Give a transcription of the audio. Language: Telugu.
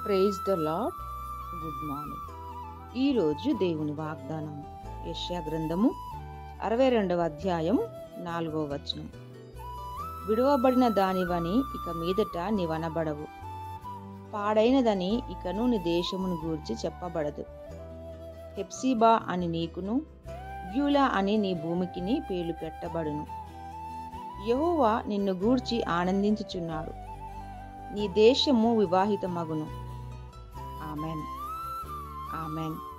praise the lord good morning ఈరోజు దేవుని వాగ్దానం యెషయా గ్రంథము అరవై రెండవ అధ్యాయం నాలుగవ వచనం విడువబడిన దానివని ఇక మీదట నీవనబడవు పాడైనదని ఇకను నీ దేశమును గూర్చి చెప్పబడదు హెప్సిబా అని నీకును బ్యూలా అని నీ భూమికిని పేలు పెట్టబడును యెహోవా నిన్ను గూర్చి ఆనందించుచున్నాడు నీ దేశము వివాహితమగును ఆమెన్ ఆమెన్